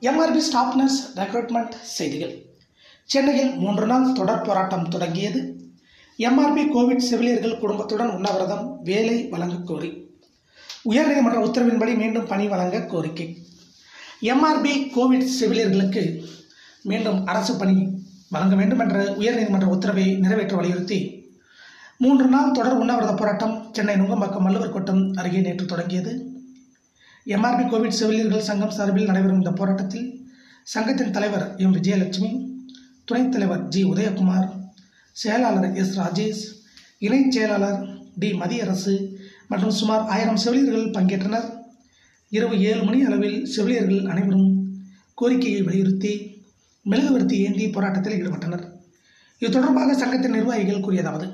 MRP staff nurse recruitment செய்திகள் சென்னையில் மூன்று நாள் தொடர் போராட்டம் தொடங்கியது எம்ஆர்பி கோவிட் செவிலியர்கள் குடும்பத்துடன் உண்ணாவிரதம் வேலை வழங்க கோரி உயர்நீதிமன்ற உத்தரவின்படி மீண்டும் பணி வழங்க கோரிக்கை எம்ஆர்பி கோவிட் செவிலியர்களுக்கு மீண்டும் அரசு பணி வழங்க வேண்டும் என்ற உயர்நீதிமன்ற உத்தரவை நிறைவேற்ற வலியுறுத்தி மூன்று நாள் தொடர் உண்ணாவிரத போராட்டம் சென்னை நுங்கம்பாக்கம் வள்ளுவர் கோட்டம் அருகே நேற்று தொடங்கியது எம்ஆர்பி கோவிட் செவிலியர்கள் சங்கம் சார்பில் நடைபெறும் இந்த போராட்டத்தில் சங்கத்தின் தலைவர் எம் விஜயலட்சுமி துணைத் தலைவர் ஜி உதயகுமார் செயலாளர் எஸ் ராஜேஷ் இணைச் செயலாளர் டி மதியரசு மற்றும் சுமார் ஆயிரம் செவிலியர்கள் பங்கேற்றனர் இரவு ஏழு மணி அளவில் செவிலியர்கள் அனைவரும் கோரிக்கையை வலியுறுத்தி மெழுகுவர்த்தி ஏந்தி போராட்டத்தில் ஈடுபட்டனர் இது தொடர்பாக சங்கத்தின் நிர்வாகிகள் கூறியதாவது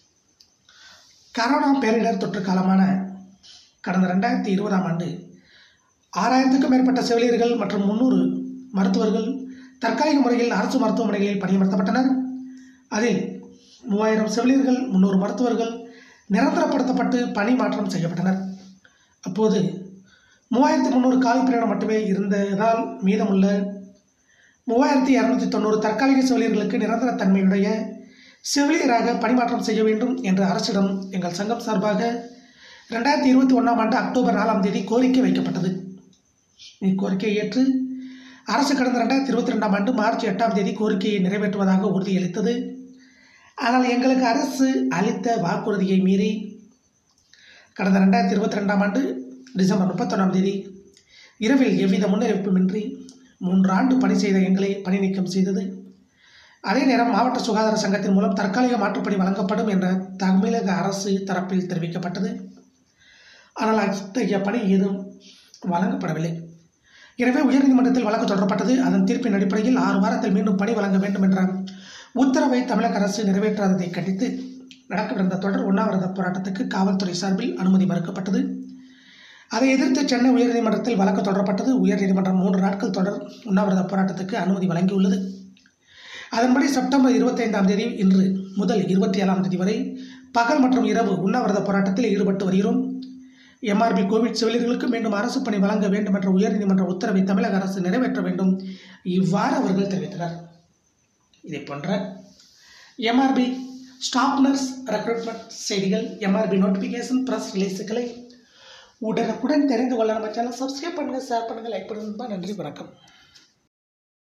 கரோனா பேரிடர் தொற்று காலமான கடந்த ரெண்டாயிரத்தி இருபதாம் ஆண்டு ஆறாயிரத்துக்கும் மேற்பட்ட செவிலியர்கள் மற்றும் முன்னூறு மருத்துவர்கள் தற்காலிக முறையில் அரசு மருத்துவமனைகளில் பணியமர்த்தப்பட்டனர் அதில் மூவாயிரம் செவிலியர்கள் முன்னூறு மருத்துவர்கள் நிரந்தரப்படுத்தப்பட்டு பணி மாற்றம் செய்யப்பட்டனர் அப்போது மூவாயிரத்தி முந்நூறு காலி பணியிடம் மட்டுமே இருந்ததால் மீதமுள்ள மூவாயிரத்தி இரநூத்தி தொண்ணூறு தற்காலிக செவிலியர்களுக்கு நிரந்தர தன்மையுடைய செவிலியராக பணிமாற்றம் செய்ய வேண்டும் என்ற அரசிடம் எங்கள் சங்கம் சார்பாக ரெண்டாயிரத்தி இருபத்தி ஒன்றாம் ஆண்டு அக்டோபர் நாலாம் தேதி கோரிக்கை வைக்கப்பட்டது இக்கோரிக்கையை ஏற்று அரசு கடந்த ரெண்டாயிரத்தி இருபத்தி ரெண்டாம் ஆண்டு மார்ச் எட்டாம் தேதி கோரிக்கையை நிறைவேற்றுவதாக உறுதியளித்தது ஆனால் எங்களுக்கு அரசு அளித்த வாக்குறுதியை மீறி கடந்த ரெண்டாயிரத்தி இருபத்தி ரெண்டாம் ஆண்டு டிசம்பர் முப்பத்தொன்னாம் தேதி இரவில் எவ்வித முன்னறிவிப்புமின்றி மூன்று ஆண்டு பணி செய்த எங்களை பணி நீக்கம் செய்தது அதே நேரம் மாவட்ட சுகாதார சங்கத்தின் மூலம் தற்காலிக மாற்றுப்பணி வழங்கப்படும் என்ற தமிழக அரசு தரப்பில் தெரிவிக்கப்பட்டது ஆனால் அத்தகைய பணி ஏதும் வழங்கப்படவில்லை எனவே உயர்நீதிமன்றத்தில் வழக்கு தொடரப்பட்டது அதன் தீர்ப்பின் அடிப்படையில் ஆறு வாரத்தில் மீண்டும் பணி வழங்க வேண்டும் என்ற உத்தரவை தமிழக அரசு நிறைவேற்றாததை கண்டித்து நடக்கவிருந்த தொடர் உண்ணாவிரத போராட்டத்துக்கு காவல்துறை சார்பில் அனுமதி மறுக்கப்பட்டது அதை எதிர்த்து சென்னை உயர்நீதிமன்றத்தில் வழக்கு தொடரப்பட்டது உயர்நீதிமன்றம் மூன்று நாட்கள் தொடர் உண்ணாவிரத போராட்டத்துக்கு அனுமதி வழங்கியுள்ளது அதன்படி செப்டம்பர் இருபத்தைந்தாம் தேதி இன்று முதல் இருபத்தி ஏழாம் தேதி வரை பகல் மற்றும் இரவு உண்ணாவிரத போராட்டத்தில் ஈடுபட்டு வருகிறோம் எம்ஆர்பி கோவிட் செவிலியர்களுக்கு மீண்டும் அரசு பணி வழங்க வேண்டும் என்ற உயர்நீதிமன்ற உத்தரவை தமிழக அரசு நிறைவேற்ற வேண்டும் இவ்வாறு அவர்கள் தெரிவித்தனர் இதை போன்ற எம்ஆர்பி ஸ்டாப் நர்ஸ் ரெக்ரூட்மெண்ட் செய்திகள் எம்ஆர்பி நோட்டிஃபிகேஷன் ப்ரெஸ் ரிலீஸுகளை உடனுக்குடன் தெரிந்து கொள்ள நம்ம சேனல் சப்ஸ்கிரைப் பண்ணுங்கள் ஷேர் பண்ணுங்கள் லைக் பண்ணுங்கள் நன்றி வணக்கம்